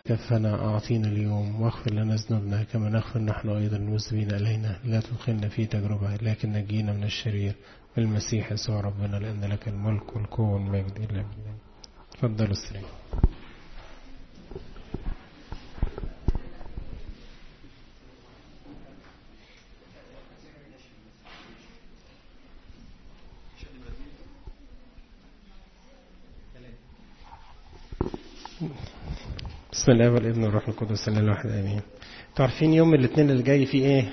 كفنا أعطينا اليوم واغفر لنا ذنوبنا كما نغفر نحن أيضا المذنبين إلينا لا تدخلنا في تجربة لكن نجينا من الشرير بالمسيح يسوع ربنا لأن لك الملك والقوة والمجد إلا بالله تفضلوا السلام بسم الله والابن والروح القدس الله الواحد امين تعرفين يوم الاثنين اللي جاي في ايه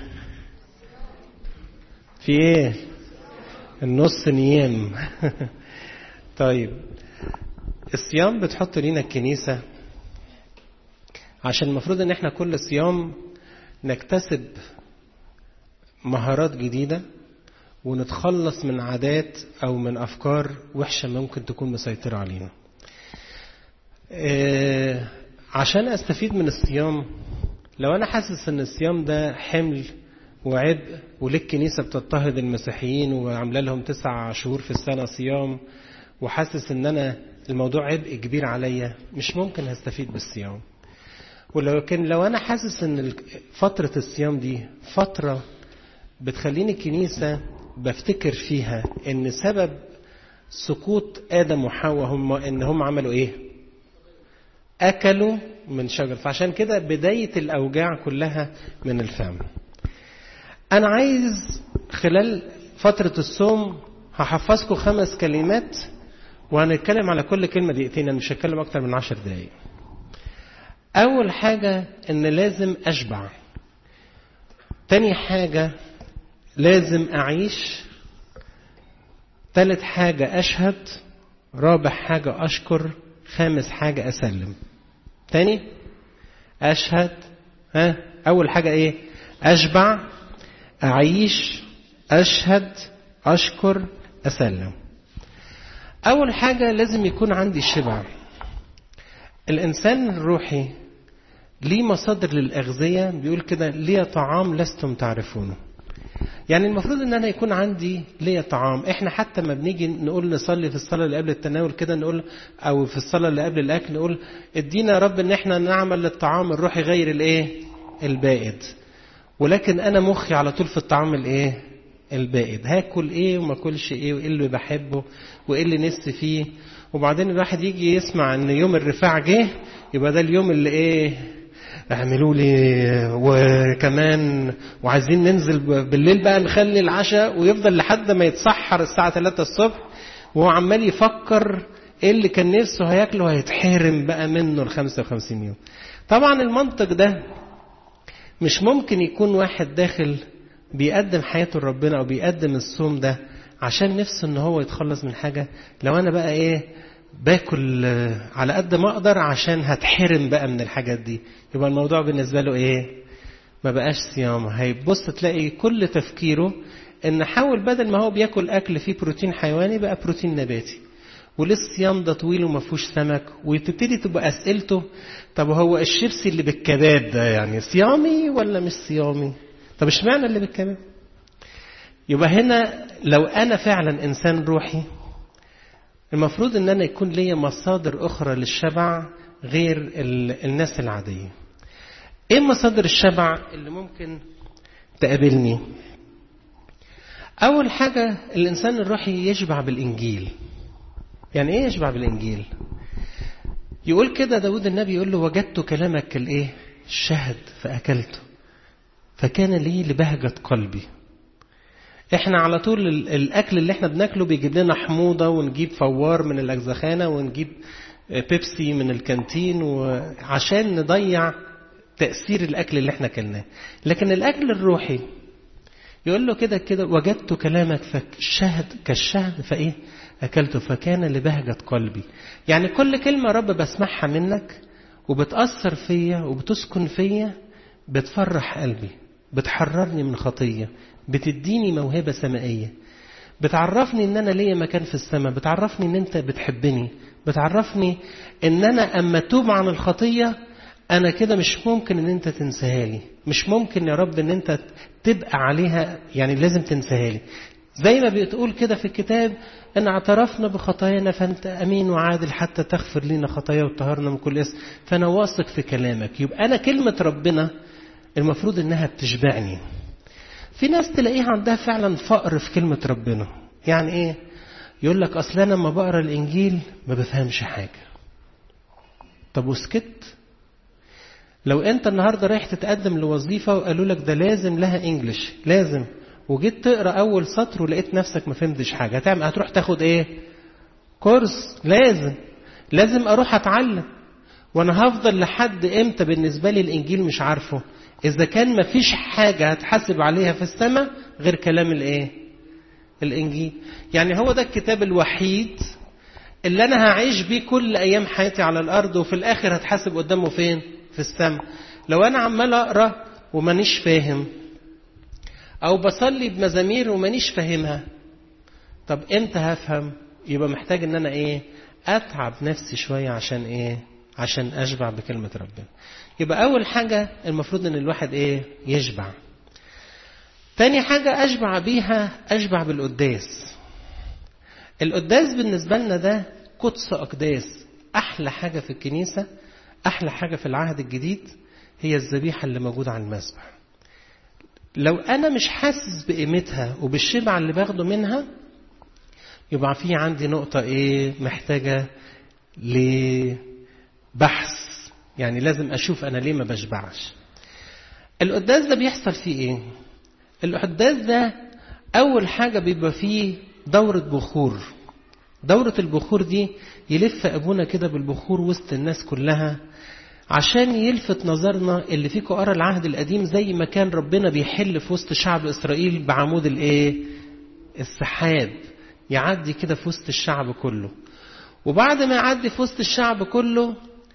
في ايه النص نيام طيب الصيام بتحط لينا الكنيسة عشان المفروض ان احنا كل صيام نكتسب مهارات جديدة ونتخلص من عادات او من افكار وحشة ممكن تكون مسيطرة علينا إيه عشان استفيد من الصيام لو انا حاسس ان الصيام ده حمل وعبء وليه الكنيسة بتضطهد المسيحيين وعامله لهم تسع شهور في السنة صيام وحاسس ان انا الموضوع عبء كبير عليا مش ممكن هستفيد بالصيام ولكن لو انا حاسس ان فترة الصيام دي فترة بتخليني الكنيسة بفتكر فيها ان سبب سقوط ادم وحواء هم ان هم عملوا ايه اكلوا من شجر فعشان كده بداية الاوجاع كلها من الفم انا عايز خلال فترة الصوم هحفظكم خمس كلمات وهنتكلم على كل كلمة دقيقتين انا مش هتكلم اكتر من عشر دقايق اول حاجة ان لازم اشبع تاني حاجة لازم اعيش تالت حاجة اشهد رابع حاجة اشكر خامس حاجة اسلم تاني اشهد ها اول حاجة ايه اشبع اعيش اشهد اشكر اسلم اول حاجة لازم يكون عندي شبع الانسان الروحي ليه مصادر للاغذية بيقول كده ليه طعام لستم تعرفونه يعني المفروض ان انا يكون عندي ليا طعام احنا حتى ما بنيجي نقول نصلي في الصلاه اللي قبل التناول كده نقول او في الصلاه اللي قبل الاكل نقول ادينا يا رب ان احنا نعمل للطعام الروحي غير الايه البائد ولكن انا مخي على طول في الطعام الايه البائد هاكل ايه وما اكلش ايه وايه اللي بحبه وايه اللي نفسي فيه وبعدين الواحد يجي يسمع ان يوم الرفاع جه يبقى ده اليوم اللي ايه اعملوا لي وكمان وعايزين ننزل بالليل بقى نخلي العشاء ويفضل لحد ما يتسحر الساعة 3 الصبح وهو عمال يفكر ايه اللي كان نفسه هياكله هيتحرم بقى منه ال 55 يوم. طبعا المنطق ده مش ممكن يكون واحد داخل بيقدم حياته لربنا او بيقدم الصوم ده عشان نفسه ان هو يتخلص من حاجه لو انا بقى ايه باكل على قد ما اقدر عشان هتحرم بقى من الحاجات دي يبقى الموضوع بالنسبه له ايه ما بقاش صيام هيبص تلاقي كل تفكيره ان حاول بدل ما هو بياكل اكل فيه بروتين حيواني بقى بروتين نباتي ولسه الصيام ده طويل وما فيهوش سمك وتبتدي تبقى اسئلته طب هو الشيبسي اللي بالكباب ده يعني صيامي ولا مش صيامي طب اشمعنى اللي بالكباب يبقى هنا لو انا فعلا انسان روحي المفروض ان انا يكون ليا مصادر اخرى للشبع غير الناس العاديه ايه مصادر الشبع اللي ممكن تقابلني اول حاجه الانسان الروحي يشبع بالانجيل يعني ايه يشبع بالانجيل يقول كده داود النبي يقول له وجدت كلامك كالايه الشهد فاكلته فكان لي لبهجه قلبي احنا على طول الاكل اللي احنا بناكله بيجيب لنا حموضه ونجيب فوار من الاجزخانه ونجيب بيبسي من الكانتين وعشان نضيع تاثير الاكل اللي احنا اكلناه لكن الاكل الروحي يقول له كده كده وجدت كلامك فالشهد كالشهد فايه اكلته فكان لبهجه قلبي يعني كل كلمه رب بسمعها منك وبتاثر فيا وبتسكن فيا بتفرح قلبي بتحررني من خطيه بتديني موهبة سمائية بتعرفني ان انا ليا مكان في السماء بتعرفني ان انت بتحبني بتعرفني ان انا اما توب عن الخطية انا كده مش ممكن ان انت تنساها لي مش ممكن يا رب ان انت تبقى عليها يعني لازم تنساها لي زي ما بتقول كده في الكتاب ان اعترفنا بخطايانا فانت امين وعادل حتى تغفر لنا خطايا وطهرنا من كل اسم فانا واثق في كلامك يبقى انا كلمه ربنا المفروض انها بتشبعني في ناس تلاقيها عندها فعلا فقر في كلمه ربنا يعني ايه يقول لك اصل انا لما بقرا الانجيل ما بفهمش حاجه طب وسكت لو انت النهارده رايح تتقدم لوظيفه وقالوا لك ده لازم لها انجلش لازم وجيت تقرا اول سطر ولقيت نفسك ما فهمتش حاجه هتعمل هتروح تاخد ايه كورس لازم لازم اروح اتعلم وانا هفضل لحد امتى بالنسبه لي الانجيل مش عارفه اذا كان ما فيش حاجه هتحاسب عليها في السماء غير كلام الايه الانجيل يعني هو ده الكتاب الوحيد اللي انا هعيش بيه كل ايام حياتي على الارض وفي الاخر هتحاسب قدامه فين في السماء لو انا عمال اقرا ومانيش فاهم او بصلي بمزامير ومانيش فاهمها طب امتى هفهم يبقى محتاج ان انا ايه اتعب نفسي شويه عشان ايه عشان اشبع بكلمه ربنا يبقى اول حاجه المفروض ان الواحد ايه يشبع تاني حاجه اشبع بيها اشبع بالقداس القداس بالنسبه لنا ده قدس اقداس احلى حاجه في الكنيسه احلى حاجه في العهد الجديد هي الذبيحه اللي موجوده على المذبح لو انا مش حاسس بقيمتها وبالشبع اللي باخده منها يبقى في عندي نقطة ايه محتاجة لبحث يعني لازم اشوف انا ليه ما بشبعش القداس ده بيحصل فيه ايه القداس ده اول حاجة بيبقى فيه دورة بخور دورة البخور دي يلف ابونا كده بالبخور وسط الناس كلها عشان يلفت نظرنا اللي فيكم قرا العهد القديم زي ما كان ربنا بيحل في وسط شعب اسرائيل بعمود الايه السحاب يعدي كده في وسط الشعب كله وبعد ما يعدي في وسط الشعب كله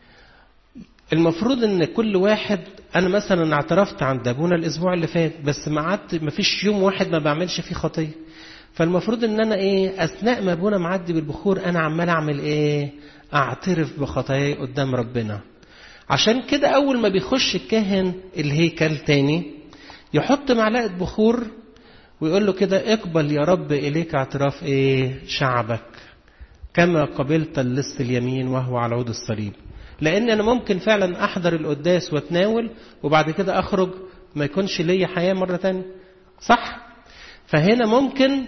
المفروض ان كل واحد انا مثلا اعترفت عند ابونا الاسبوع اللي فات بس ما قعدت ما فيش يوم واحد ما بعملش فيه خطيه فالمفروض ان انا ايه اثناء ما ابونا معدي بالبخور انا عمال اعمل ايه اعترف بخطاياي قدام ربنا عشان كده أول ما بيخش الكاهن الهيكل تاني يحط معلقة بخور ويقول له كده اقبل يا رب إليك اعتراف إيه شعبك كما قبلت اللص اليمين وهو على عود الصليب لأن أنا ممكن فعلا أحضر القداس وأتناول وبعد كده أخرج ما يكونش ليا حياة مرة تانية صح فهنا ممكن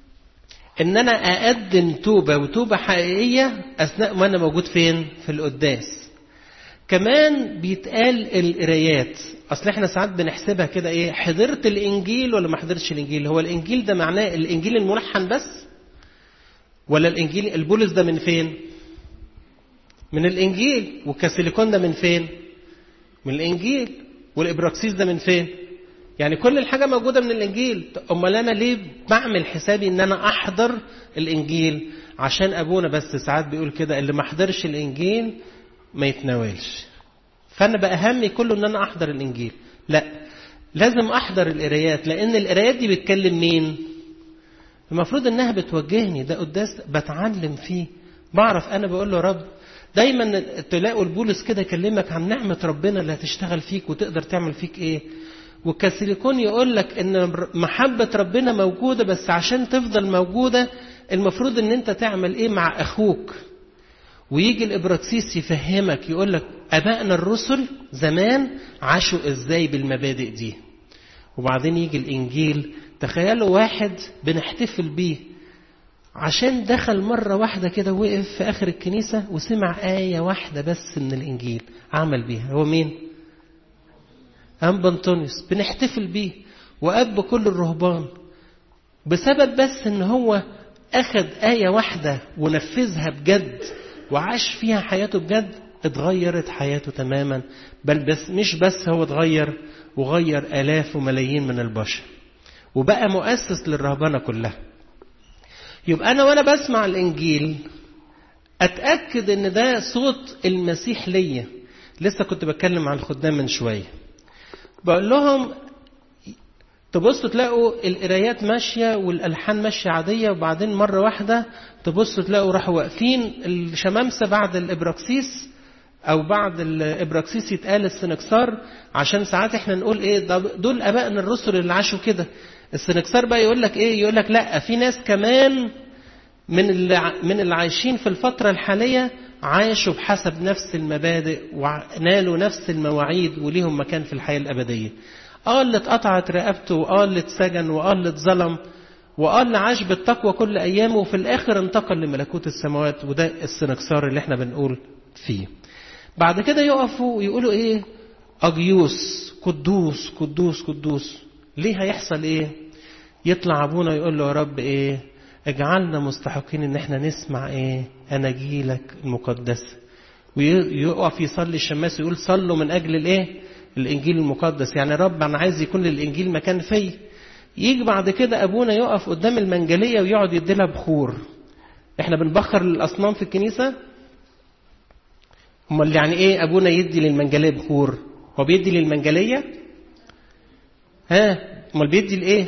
ان انا اقدم توبه وتوبه حقيقيه اثناء ما انا موجود فين في القداس كمان بيتقال القرايات اصل احنا ساعات بنحسبها كده ايه حضرت الانجيل ولا ما حضرتش الانجيل هو الانجيل ده معناه الانجيل الملحن بس ولا الانجيل البولس ده من فين من الانجيل والكاسيليكون ده من فين من الانجيل والابراكسيس ده من فين يعني كل الحاجه موجوده من الانجيل امال انا ليه بعمل حسابي ان انا احضر الانجيل عشان ابونا بس ساعات بيقول كده اللي ما حضرش الانجيل ما يتناولش فانا بقى همي كله ان انا احضر الانجيل لا لازم احضر القرايات لان القرايات دي بتكلم مين المفروض انها بتوجهني ده قداس بتعلم فيه بعرف انا بقول له رب دايما تلاقوا البولس كده يكلمك عن نعمة ربنا اللي هتشتغل فيك وتقدر تعمل فيك ايه والكاسيليكون يقول لك ان محبة ربنا موجودة بس عشان تفضل موجودة المفروض ان انت تعمل ايه مع اخوك ويجي الابراكسيس يفهمك يقول لك ابائنا الرسل زمان عاشوا ازاي بالمبادئ دي وبعدين يجي الانجيل تخيلوا واحد بنحتفل بيه عشان دخل مرة واحدة كده وقف في آخر الكنيسة وسمع آية واحدة بس من الإنجيل عمل بيها هو مين؟ أم بنطونيوس بنحتفل بيه وأب كل الرهبان بسبب بس إن هو أخذ آية واحدة ونفذها بجد وعاش فيها حياته بجد اتغيرت حياته تماما بل بس مش بس هو اتغير وغير آلاف وملايين من البشر وبقى مؤسس للرهبنة كلها يبقى أنا وأنا بسمع الإنجيل أتأكد إن ده صوت المسيح ليا لسه كنت بتكلم عن الخدام من شوية بقول لهم تبصوا تلاقوا القرايات ماشية والألحان ماشية عادية وبعدين مرة واحدة تبصوا تلاقوا راحوا واقفين الشمامسة بعد الإبراكسيس أو بعد الإبراكسيس يتقال السنكسار عشان ساعات إحنا نقول إيه دول أبائنا الرسل اللي عاشوا كده السنكسار بقى يقول لك ايه يقول لك لا في ناس كمان من اللي من اللي عايشين في الفتره الحاليه عاشوا بحسب نفس المبادئ ونالوا نفس المواعيد وليهم مكان في الحياه الابديه اه اللي اتقطعت رقبته واه اللي اتسجن واه اللي اتظلم واه اللي عاش بالتقوى كل ايامه وفي الاخر انتقل لملكوت السماوات وده السنكسار اللي احنا بنقول فيه بعد كده يقفوا ويقولوا ايه اجيوس قدوس قدوس قدوس ليه هيحصل ايه يطلع ابونا يقول له يا رب ايه اجعلنا مستحقين ان احنا نسمع ايه اناجيلك المقدسه ويقف يصلي الشماس ويقول صلوا من اجل الايه الانجيل المقدس يعني رب انا عايز يكون للانجيل مكان فيا يجي بعد كده ابونا يقف قدام المنجليه ويقعد يديلها بخور احنا بنبخر الاصنام في الكنيسه امال يعني ايه ابونا يدي للمنجليه بخور هو بيدي للمنجليه ها امال بيدي لايه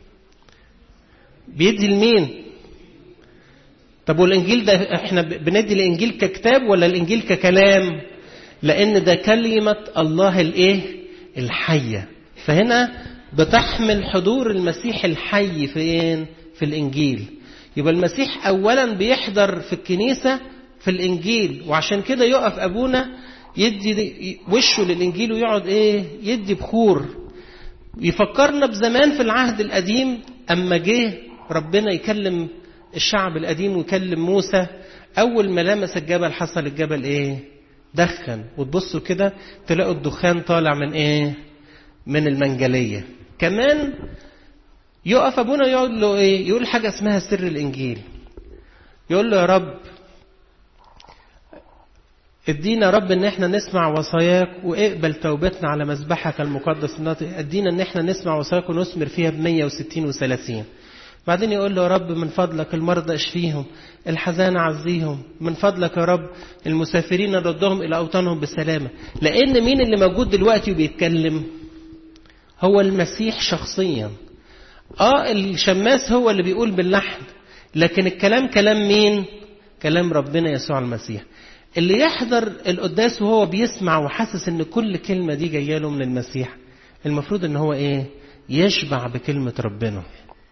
بيدي لمين طب والانجيل ده احنا بندي الانجيل ككتاب ولا الانجيل ككلام لان ده كلمه الله الايه الحيه فهنا بتحمل حضور المسيح الحي فين في الانجيل يبقى المسيح اولا بيحضر في الكنيسه في الانجيل وعشان كده يقف ابونا يدي وشه للانجيل ويقعد ايه يدي بخور يفكرنا بزمان في العهد القديم اما جه ربنا يكلم الشعب القديم ويكلم موسى اول ما لمس الجبل حصل الجبل ايه دخن وتبصوا كده تلاقوا الدخان طالع من ايه من المنجليه كمان يقف ابونا يقول له ايه يقول حاجه اسمها سر الانجيل يقول له يا رب ادينا رب ان احنا نسمع وصاياك واقبل توبتنا على مذبحك المقدس ادينا ان احنا نسمع وصاياك ونثمر فيها ب 160 و30 بعدين يقول له يا رب من فضلك المرضى اشفيهم الحزانة عزيهم من فضلك يا رب المسافرين ردهم إلى أوطانهم بالسلامة لأن مين اللي موجود دلوقتي وبيتكلم هو المسيح شخصيا اه الشماس هو اللي بيقول باللحن لكن الكلام كلام مين كلام ربنا يسوع المسيح اللي يحضر القداس وهو بيسمع وحاسس ان كل كلمة دي جاية له من المسيح المفروض ان هو ايه يشبع بكلمة ربنا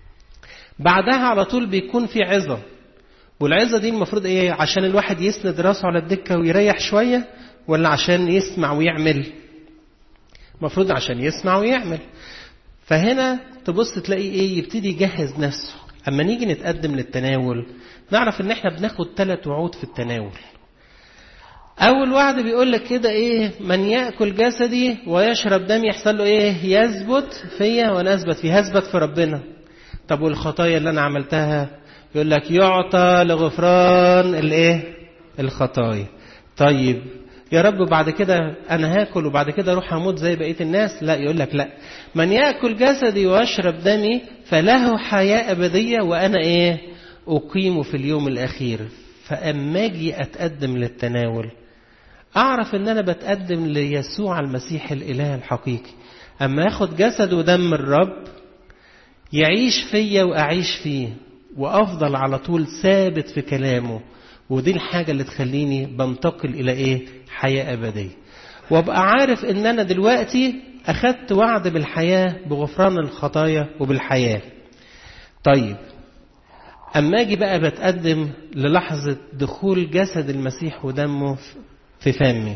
بعدها على طول بيكون في عظة والعظة دي المفروض ايه عشان الواحد يسند راسه على الدكة ويريح شوية ولا عشان يسمع ويعمل المفروض عشان يسمع ويعمل فهنا تبص تلاقي ايه يبتدي يجهز نفسه اما نيجي نتقدم للتناول نعرف ان احنا بناخد ثلاث وعود في التناول اول وعد بيقول لك كده ايه من ياكل جسدي ويشرب دمي يحصل له ايه يثبت فيا وانا اثبت فيه هثبت في ربنا طب والخطايا اللي انا عملتها يقول لك يعطى لغفران الايه الخطايا طيب يا رب بعد كده انا هاكل وبعد كده اروح اموت زي بقيه الناس لا يقول لك لا من ياكل جسدي ويشرب دمي فله حياه ابديه وانا ايه اقيم في اليوم الاخير فاما اجي اتقدم للتناول اعرف ان انا بتقدم ليسوع المسيح الاله الحقيقي اما اخد جسد ودم الرب يعيش فيا واعيش فيه وافضل على طول ثابت في كلامه ودي الحاجة اللي تخليني بنتقل إلى إيه؟ حياة أبدية. وأبقى عارف إن أنا دلوقتي أخدت وعد بالحياة بغفران الخطايا وبالحياة. طيب أما أجي بقى بتقدم للحظة دخول جسد المسيح ودمه في فمي.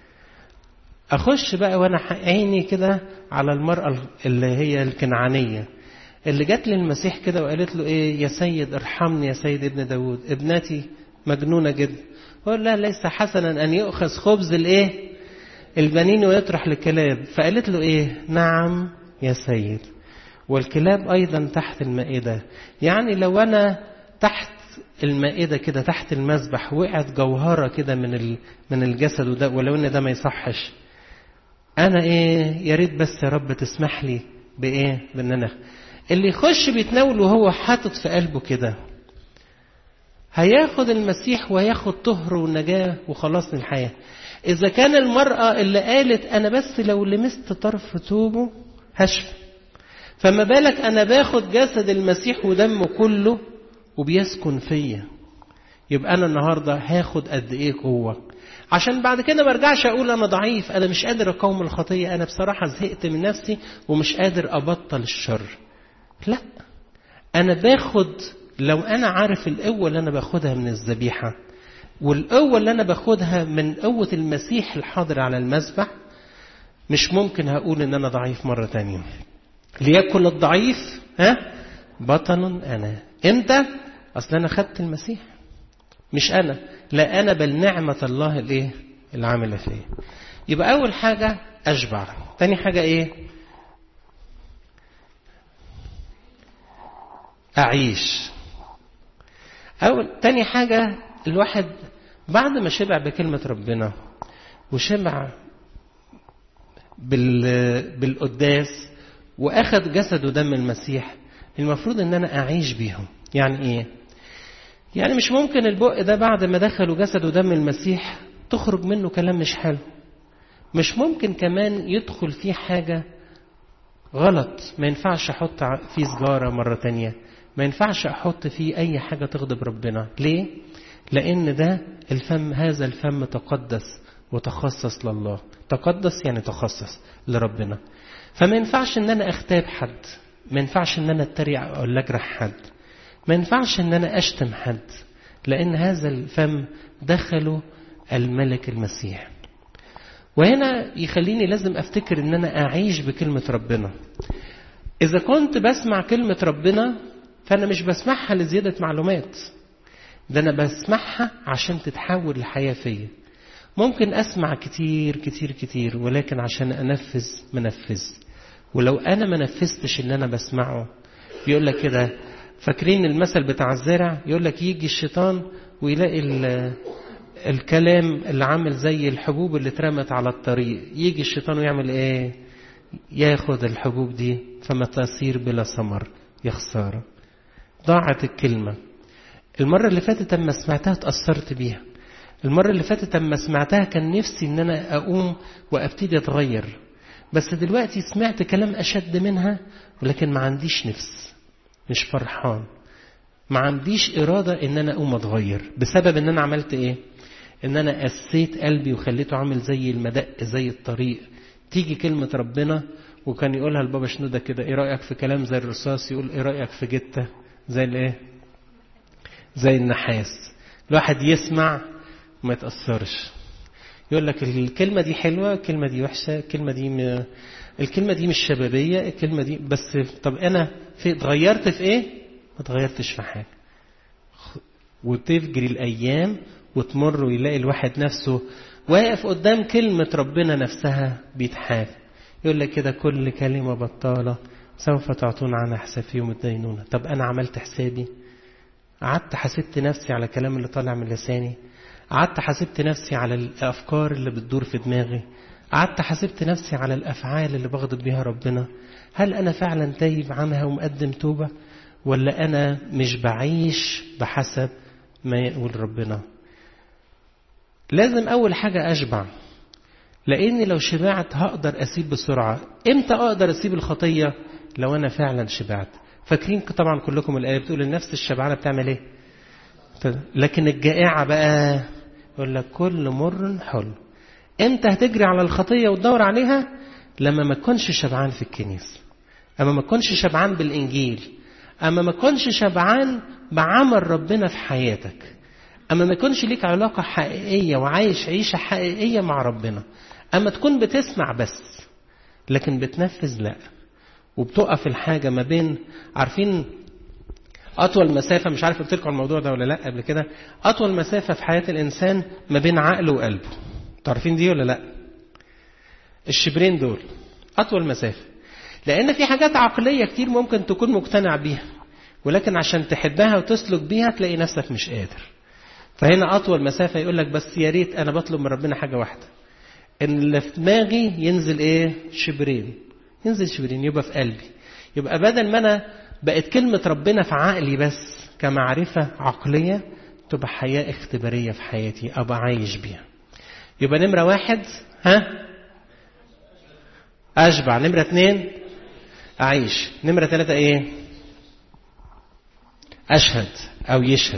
أخش بقى وأنا عيني كده على المرأة اللي هي الكنعانية. اللي جت للمسيح كده وقالت له ايه يا سيد ارحمني يا سيد ابن داود ابنتي مجنونة جدا قال لا ليس حسنا أن يؤخذ خبز الإيه البنين ويطرح للكلاب فقالت له إيه نعم يا سيد والكلاب أيضا تحت المائدة يعني لو أنا تحت المائدة كده تحت المذبح وقعت جوهرة كده من من الجسد وده ولو إن ده ما يصحش أنا إيه يا ريت بس يا رب تسمح لي بإيه بإن أنا اللي يخش بيتناول وهو حاطط في قلبه كده هياخد المسيح وياخد طهر ونجاة وخلاص من الحياة إذا كان المرأة اللي قالت أنا بس لو لمست طرف ثوبه هشفى فما بالك أنا باخد جسد المسيح ودمه كله وبيسكن فيا يبقى أنا النهاردة هاخد قد إيه قوة عشان بعد كده ما ارجعش اقول انا ضعيف انا مش قادر اقاوم الخطيه انا بصراحه زهقت من نفسي ومش قادر ابطل الشر لا انا باخد لو انا عارف القوه اللي انا باخدها من الذبيحه والقوه اللي انا باخدها من قوه المسيح الحاضر على المذبح مش ممكن هقول ان انا ضعيف مره تانية ليكن الضعيف ها بطل انا امتى اصل انا خدت المسيح مش انا لا انا بل نعمه الله الايه العامله فيا يبقى اول حاجه اشبع تاني حاجه ايه اعيش اول تاني حاجه الواحد بعد ما شبع بكلمه ربنا وشبع بال... بالقداس واخد جسد ودم المسيح المفروض ان انا اعيش بيهم يعني ايه يعني مش ممكن البق ده بعد ما دخلوا جسد ودم المسيح تخرج منه كلام مش حلو مش ممكن كمان يدخل فيه حاجة غلط ما ينفعش احط فيه سجارة مرة تانية ما ينفعش احط فيه اي حاجة تغضب ربنا ليه لان ده الفم هذا الفم تقدس وتخصص لله تقدس يعني تخصص لربنا فما ينفعش ان انا اغتاب حد ما ينفعش ان انا اتريق او اجرح حد ما ينفعش ان انا اشتم حد لان هذا الفم دخله الملك المسيح وهنا يخليني لازم افتكر ان انا اعيش بكلمة ربنا اذا كنت بسمع كلمة ربنا فانا مش بسمعها لزيادة معلومات ده انا بسمعها عشان تتحول لحياة فيا ممكن اسمع كتير كتير كتير ولكن عشان انفذ منفذ ولو انا ما نفذتش اللي انا بسمعه يقول لك كده فاكرين المثل بتاع الزرع يقول لك يجي الشيطان ويلاقي الكلام اللي عامل زي الحبوب اللي اترمت على الطريق يجي الشيطان ويعمل ايه ياخد الحبوب دي فما تصير بلا ثمر يا خساره ضاعت الكلمه المره اللي فاتت اما سمعتها اتاثرت بيها المره اللي فاتت اما سمعتها كان نفسي ان انا اقوم وابتدي اتغير بس دلوقتي سمعت كلام اشد منها ولكن ما عنديش نفس مش فرحان ما عنديش إرادة إن أنا أقوم أتغير بسبب إن أنا عملت إيه؟ إن أنا قسيت قلبي وخليته عامل زي المدق زي الطريق تيجي كلمة ربنا وكان يقولها البابا شنودة كده إيه رأيك في كلام زي الرصاص يقول إيه رأيك في جتة زي الإيه؟ زي النحاس الواحد يسمع وما يتأثرش يقول لك الكلمة دي حلوة الكلمة دي وحشة الكلمة دي م... الكلمة دي مش شبابية الكلمة دي بس طب أنا في اتغيرت في إيه؟ ما اتغيرتش في حاجة وتجري الأيام وتمر ويلاقي الواحد نفسه واقف قدام كلمة ربنا نفسها بيتحاف يقول لك كده كل كلمة بطالة سوف تعطون عنها حساب في يوم الدينونة طب أنا عملت حسابي قعدت حسبت نفسي على الكلام اللي طالع من لساني قعدت حسبت نفسي على الأفكار اللي بتدور في دماغي قعدت حسبت نفسي على الأفعال اللي بغضب بيها ربنا هل أنا فعلا تايب عنها ومقدم توبة ولا أنا مش بعيش بحسب ما يقول ربنا لازم أول حاجة أشبع لأني لو شبعت هقدر أسيب بسرعة إمتى أقدر أسيب الخطية لو أنا فعلا شبعت فاكرين طبعا كلكم الآية بتقول النفس الشبعانة بتعمل إيه لكن الجائعة بقى يقول لك كل مر حلو امتى هتجري على الخطية وتدور عليها لما ما تكونش شبعان في الكنيسة أما ما تكونش شبعان بالإنجيل أما ما تكونش شبعان بعمل ربنا في حياتك أما ما يكونش ليك علاقة حقيقية وعايش عيشة حقيقية مع ربنا أما تكون بتسمع بس لكن بتنفذ لا وبتقف الحاجة ما بين عارفين أطول مسافة مش عارف قلت لكم الموضوع ده ولا لا قبل كده أطول مسافة في حياة الإنسان ما بين عقله وقلبه تعرفين دي ولا لا الشبرين دول أطول مسافة لأن في حاجات عقلية كتير ممكن تكون مقتنع بيها ولكن عشان تحبها وتسلك بيها تلاقي نفسك مش قادر فهنا أطول مسافة يقول لك بس يا ريت أنا بطلب من ربنا حاجة واحدة إن اللي في دماغي ينزل إيه شبرين ينزل شبرين يبقى في قلبي يبقى بدل ما أنا بقت كلمة ربنا في عقلي بس كمعرفة عقلية تبقى حياة اختبارية في حياتي أبقى عايش بيها يبقى نمرة واحد ها أشبع نمرة اتنين أعيش نمرة ثلاثة إيه أشهد أو يشهد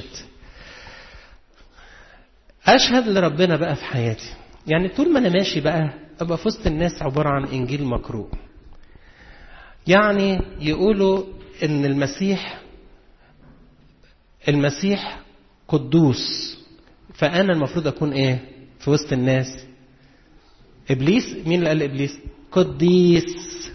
أشهد لربنا بقى في حياتي يعني طول ما أنا ماشي بقى أبقى في وسط الناس عبارة عن إنجيل مقروء يعني يقولوا ان المسيح المسيح قدوس فانا المفروض اكون ايه في وسط الناس ابليس مين اللي قال ابليس قديس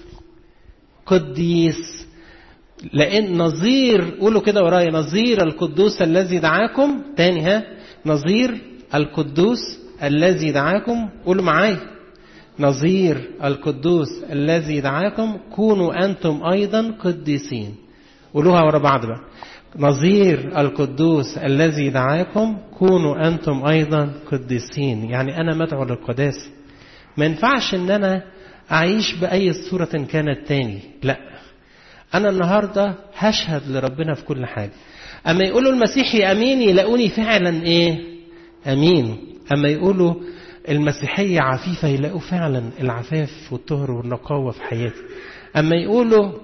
قديس لان نظير قولوا كده ورايا نظير القدوس الذي دعاكم تاني ها نظير القدوس الذي دعاكم قولوا معايا نظير القدوس الذي دعاكم كونوا انتم ايضا قديسين قولوها ورا بعض بقى نظير القدوس الذي دعاكم كونوا انتم ايضا قديسين يعني انا مدعو للقداسه ما ينفعش ان انا اعيش باي صوره كانت تاني لا انا النهارده هشهد لربنا في كل حاجه اما يقولوا المسيحي امين يلاقوني فعلا ايه امين اما يقولوا المسيحيه عفيفه يلاقوا فعلا العفاف والطهر والنقاوه في حياتي اما يقولوا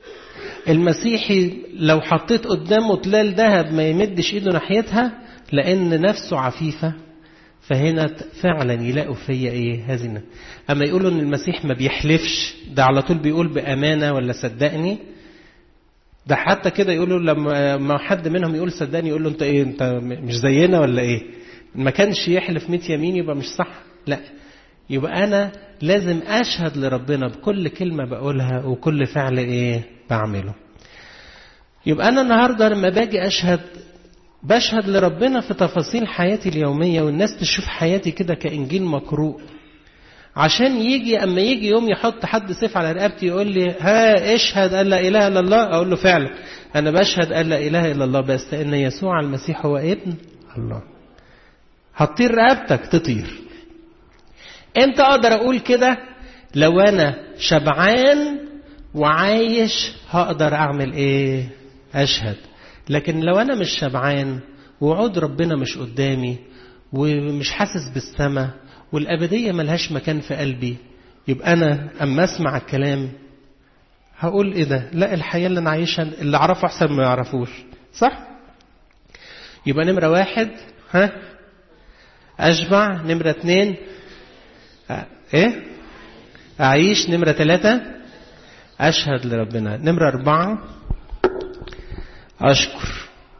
المسيحي لو حطيت قدامه تلال ذهب ما يمدش ايده ناحيتها لان نفسه عفيفه فهنا فعلا يلاقوا فيا ايه هذه اما يقولوا ان المسيح ما بيحلفش ده على طول بيقول بامانه ولا صدقني ده حتى كده يقولوا لما حد منهم يقول صدقني يقول له انت ايه انت مش زينا ولا ايه ما كانش يحلف 100 يمين يبقى مش صح لا يبقى انا لازم اشهد لربنا بكل كلمه بقولها وكل فعل ايه بعمله يبقى انا النهارده لما باجي اشهد بشهد لربنا في تفاصيل حياتي اليوميه والناس تشوف حياتي كده كانجيل مقروء عشان يجي اما يجي يوم يحط حد سيف على رقبتي يقول لي ها اشهد ان لا اله الا الله اقول له فعلا انا بشهد ان لا اله الا الله بس ان يسوع المسيح هو ابن الله هتطير رقبتك تطير امتى اقدر اقول كده لو انا شبعان وعايش هقدر اعمل ايه اشهد لكن لو انا مش شبعان وعود ربنا مش قدامي ومش حاسس بالسماء والابديه ملهاش مكان في قلبي يبقى انا اما اسمع الكلام هقول ايه ده لا الحياه اللي انا عايشها اللي اعرفه احسن ما يعرفوش صح يبقى نمره واحد ها اشبع نمره اتنين ايه اعيش نمره ثلاثه اشهد لربنا نمره اربعه اشكر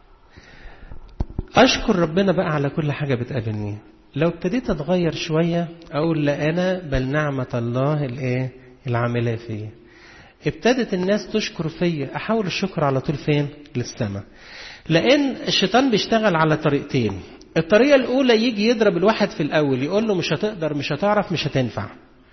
اشكر ربنا بقى على كل حاجه بتقابلني لو ابتديت اتغير شويه اقول لا انا بل نعمه الله الايه العامله فيا ابتدت الناس تشكر فيا احول الشكر على طول فين للسماء لان الشيطان بيشتغل على طريقتين الطريقه الاولى يجي يضرب الواحد في الاول يقول له مش هتقدر مش هتعرف مش هتنفع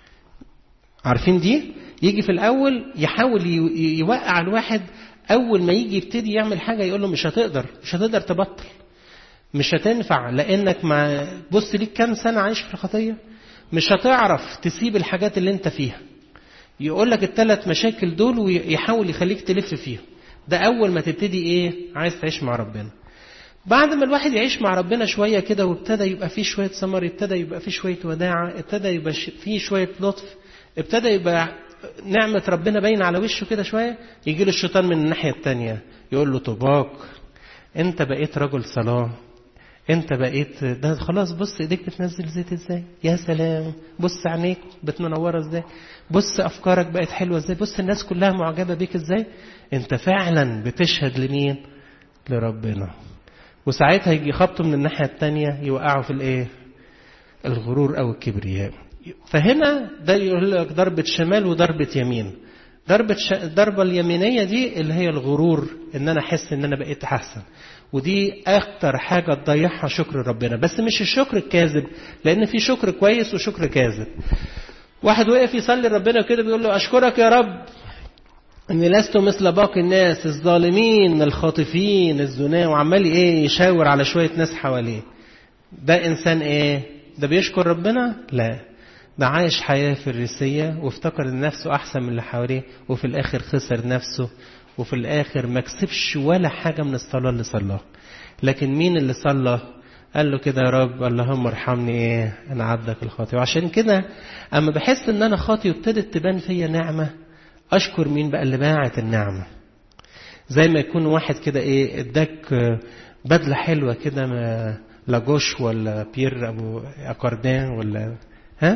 عارفين دي يجي في الاول يحاول يوقع الواحد اول ما يجي يبتدي يعمل حاجه يقول له مش هتقدر مش هتقدر تبطل مش هتنفع لانك ما بص ليك كام سنه عايش في الخطيه مش هتعرف تسيب الحاجات اللي انت فيها يقول لك الثلاث مشاكل دول ويحاول يخليك تلف فيهم ده اول ما تبتدي ايه عايز تعيش مع ربنا بعد ما الواحد يعيش مع ربنا شوية كده وابتدى يبقى فيه شوية ثمر ابتدى يبقى فيه شوية وداعة ابتدى يبقى فيه شوية لطف ابتدى يبقى نعمة ربنا باينة على وشه كده شوية يجي له الشيطان من الناحية التانية يقول له طباق انت بقيت رجل صلاة انت بقيت ده خلاص بص ايديك بتنزل زيت ازاي يا سلام بص عينيك بتنوره ازاي بص افكارك بقت حلوه ازاي بص الناس كلها معجبه بيك ازاي انت فعلا بتشهد لمين لربنا وساعتها يجي خبطه من الناحيه التانية يوقعه في الايه الغرور او الكبرياء فهنا ده يقول لك ضربه شمال وضربه يمين ضربة ش... الضربة اليمينية دي اللي هي الغرور ان انا احس ان انا بقيت احسن ودي اكتر حاجة تضيعها شكر ربنا بس مش الشكر الكاذب لان في شكر كويس وشكر كاذب واحد وقف يصلي ربنا كده بيقول له اشكرك يا رب اني لست مثل باقي الناس الظالمين الخاطفين الزنا وعمال ايه يشاور على شوية ناس حواليه ده انسان ايه ده بيشكر ربنا لا ده عايش حياة فريسية وافتكر ان نفسه احسن من اللي حواليه وفي الاخر خسر نفسه وفي الاخر ما كسبش ولا حاجة من الصلاة اللي صلاها لكن مين اللي صلى قال له كده يا رب اللهم ارحمني ايه انا عبدك الخاطئ وعشان كده اما بحس ان انا خاطئ وابتدت تبان فيا نعمة اشكر مين بقى اللي باعت النعمة زي ما يكون واحد كده ايه اداك بدلة حلوة كده لاجوش ولا بير ابو اكاردان ولا ها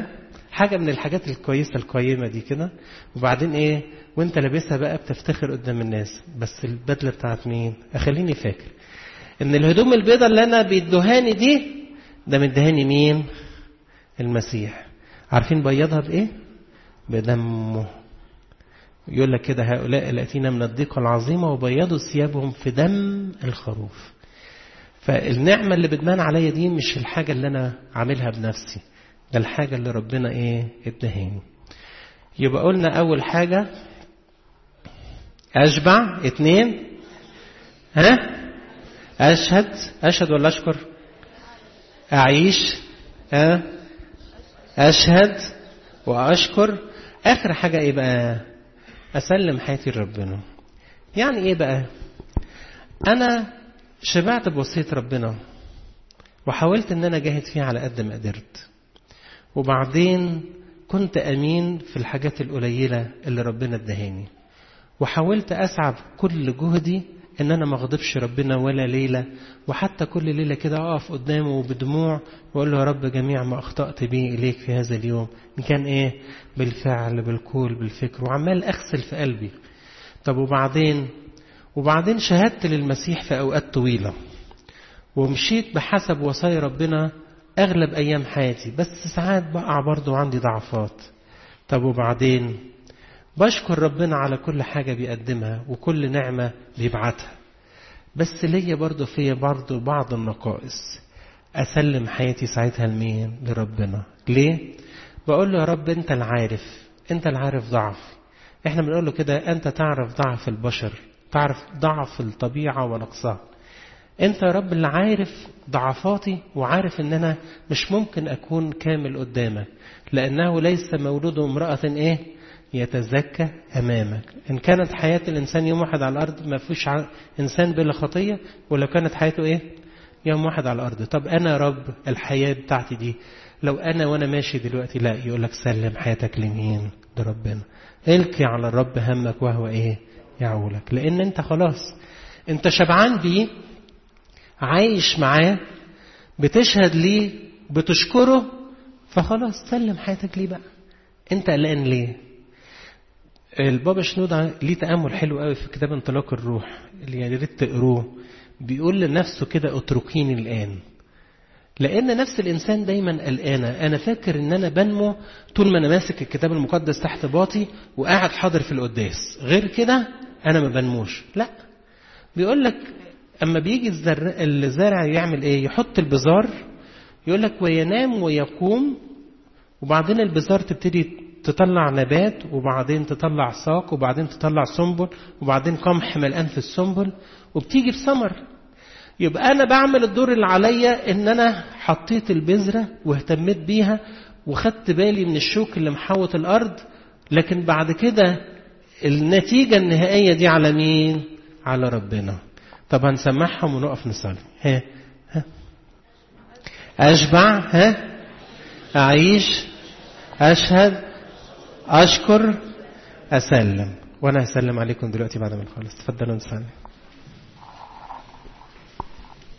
حاجة من الحاجات الكويسة القيمة دي كده وبعدين ايه وانت لابسها بقى بتفتخر قدام الناس بس البدلة بتاعت مين اخليني فاكر ان الهدوم البيضة اللي انا بيدوهاني دي ده مدهاني مين المسيح عارفين بيضها بايه بدمه يقول لك كده هؤلاء الاتين من الضيقة العظيمة وبيضوا ثيابهم في دم الخروف فالنعمة اللي بتبان عليا دي مش الحاجة اللي أنا عاملها بنفسي ده الحاجة اللي ربنا إيه ادهاني يبقى قلنا أول حاجة أشبع اتنين ها أشهد أشهد ولا أشكر أعيش ها أشهد وأشكر آخر حاجة إيه بقى أسلم حياتي لربنا يعني إيه بقى أنا شبعت بوصية ربنا وحاولت ان انا اجاهد فيها على قد ما قدرت وبعدين كنت امين في الحاجات القليلة اللي ربنا ادهاني وحاولت اسعى بكل جهدي ان انا ما اغضبش ربنا ولا ليلة وحتى كل ليلة كده اقف قدامه بدموع واقول له يا رب جميع ما اخطأت به اليك في هذا اليوم ان كان ايه بالفعل بالقول بالفكر وعمال اغسل في قلبي طب وبعدين وبعدين شهدت للمسيح في أوقات طويلة ومشيت بحسب وصايا ربنا أغلب أيام حياتي بس ساعات بقع برضو عندي ضعفات طب وبعدين بشكر ربنا على كل حاجة بيقدمها وكل نعمة بيبعتها بس ليا برضو فيا برضو بعض النقائص أسلم حياتي ساعتها لمين لربنا ليه بقول له يا رب أنت العارف أنت العارف ضعفي احنا بنقول له كده أنت تعرف ضعف البشر تعرف ضعف الطبيعة ونقصها انت يا رب اللي عارف ضعفاتي وعارف ان انا مش ممكن اكون كامل قدامك لانه ليس مولود امرأة ايه يتزكى امامك ان كانت حياة الانسان يوم واحد على الارض ما فيش انسان بلا خطية ولو كانت حياته ايه يوم واحد على الارض طب انا يا رب الحياة بتاعتي دي لو انا وانا ماشي دلوقتي لا يقول لك سلم حياتك لمين لربنا القي على الرب همك وهو ايه يعولك لان انت خلاص انت شبعان بيه عايش معاه بتشهد ليه بتشكره فخلاص سلم حياتك ليه بقى انت قلقان ليه البابا شنودة ليه تأمل حلو قوي في كتاب انطلاق الروح اللي يا ريت تقروه بيقول لنفسه كده اتركيني الآن لأن نفس الإنسان دايما قلقانة أنا فاكر إن أنا بنمو طول ما أنا ماسك الكتاب المقدس تحت باطي وقاعد حاضر في القداس غير كده أنا ما بنموش لا بيقول لك أما بيجي الزر... الزارع يعمل إيه يحط البزار يقول لك وينام ويقوم وبعدين البزار تبتدي تطلع نبات وبعدين تطلع ساق وبعدين تطلع سنبل وبعدين قمح ملقان في السنبل وبتيجي بثمر يبقى أنا بعمل الدور اللي عليا إن أنا حطيت البذرة واهتميت بيها وخدت بالي من الشوك اللي محوط الأرض لكن بعد كده النتيجة النهائية دي على مين؟ على ربنا طب هنسمعهم ونقف نصلي ها ها أشبع ها أعيش أشهد أشكر أسلم وأنا هسلم عليكم دلوقتي بعد ما نخلص تفضلوا نصلي